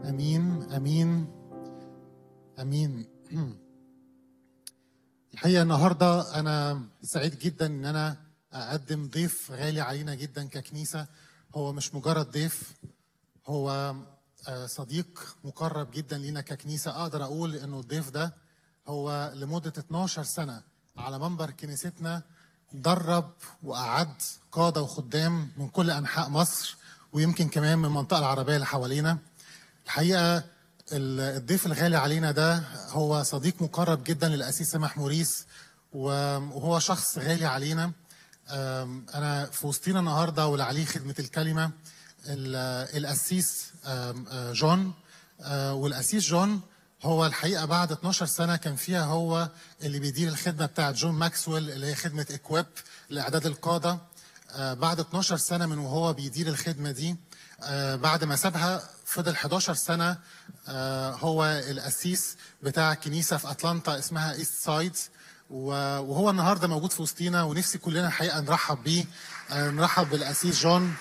امين امين امين الحقيقه النهارده انا سعيد جدا ان انا اقدم ضيف غالي علينا جدا ككنيسه هو مش مجرد ضيف هو آه، صديق مقرب جدا لينا ككنيسه اقدر اقول انه الضيف ده هو لمده 12 سنه على منبر كنيستنا درب واعد قاده وخدام من كل انحاء مصر ويمكن كمان من المنطقه العربيه اللي حوالينا الحقيقه ال- الضيف الغالي علينا ده هو صديق مقرب جدا للاسيس سامح موريس و- وهو شخص غالي علينا أم، انا في وسطينا النهارده واللي عليه خدمه الكلمه ال- القسيس أم، أه، جون أه، والقسيس جون هو الحقيقه بعد 12 سنه كان فيها هو اللي بيدير الخدمه بتاعت جون ماكسويل اللي هي خدمه اكويب لاعداد القاده آه، بعد 12 سنه من وهو بيدير الخدمه دي آه، بعد ما سابها فضل 11 سنه آه، هو القسيس بتاع كنيسه في اتلانتا اسمها ايست سايد وهو النهارده موجود في وسطينا ونفسي كلنا الحقيقه نرحب بيه آه، نرحب بالقسيس جون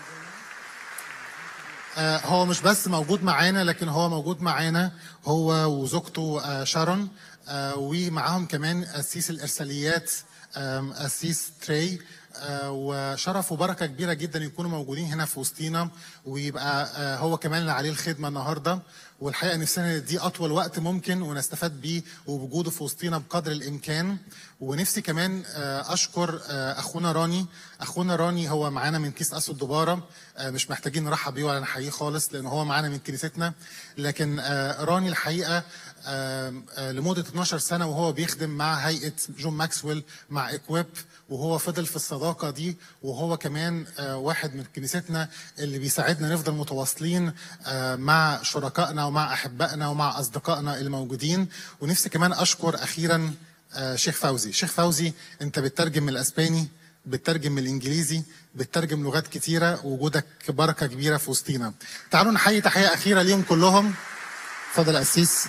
آه، هو مش بس موجود معانا لكن هو موجود معانا هو وزوجته آه، شارون آه، ومعاهم كمان قسيس الارساليات آم، قسيس تري آه، وشرف وبركه كبيره جدا يكونوا موجودين هنا في وسطينا ويبقى آه، هو كمان اللي عليه الخدمه النهارده والحقيقه نفسنا دي اطول وقت ممكن ونستفاد بيه وبوجوده في وسطينا بقدر الامكان ونفسي كمان آه، اشكر آه، اخونا راني اخونا راني هو معانا من كيس اسود دباره آه، مش محتاجين نرحب بيه ولا نحييه خالص لان هو معانا من كنيستنا لكن آه، راني الحقيقه آه، آه، لمده 12 سنه وهو بيخدم مع هيئه جون ماكسويل مع اكويب وهو فضل في الصداقه دي وهو كمان آه، واحد من كنيستنا اللي بيساعدنا نفضل متواصلين آه، مع شركائنا ومع احبائنا ومع اصدقائنا الموجودين ونفسي كمان اشكر اخيرا آه، شيخ فوزي شيخ فوزي انت بتترجم من الاسباني بتترجم من الانجليزي بتترجم لغات كتيره وجودك بركه كبيره في وسطينا تعالوا نحيي تحيه اخيره ليهم كلهم اتفضل يا قسيس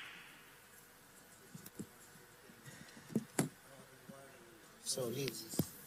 So he